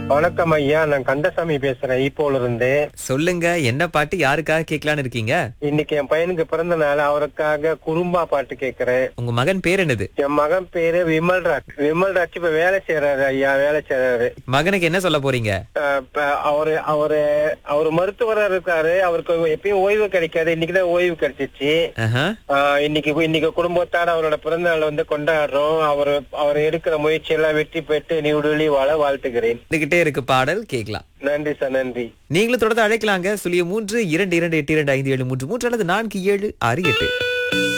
வணக்கம் ஐயா நான் கந்தசாமி பேசுறேன் ஈப்போல இருந்து சொல்லுங்க என்ன பாட்டு யாருக்காக கேட்கலான்னு இருக்கீங்க இன்னைக்கு என் பையனுக்கு பிறந்த நாள் அவருக்காக குறும்பா பாட்டு கேக்குறேன் உங்க மகன் பேர் என்னது என் மகன் பேரு விமல்ராஜ் விமல்ராஜ் இப்ப வேலை செய்யறாரு ஐயா வேலை செய்யறாரு மகனுக்கு என்ன சொல்ல போறீங்க அஹ் இப்ப அவரு அவரு அவரு மருத்துவரா இருக்காரு அவருக்கு எப்பயும் ஓய்வு கிடைக்காது இன்னைக்குதான் ஓய்வு கிடைச்சிச்சு ஆஹா. ஆஹ் இன்னைக்கு இன்னைக்கு குடும்பத்தோட அவரோட பிறந்த நாள் வந்து கொண்டாடுறோம் அவரு அவர் எடுக்கிற முயற்சி எல்லாம் வெற்றி பெற்று நீடுலி வாழ வாழ்த்துகிறேன் வந்துகிட்டே இருக்கு பாடல் கேட்கலாம் நன்றி சார் நன்றி நீங்களும் தொடர்ந்து அழைக்கலாங்க சுழிய மூன்று இரண்டு இரண்டு எட்டு இரண்டு ஐந்து ஏழு மூன்று மூன்று அல்லது நான்கு ஏழு ஆறு எட்டு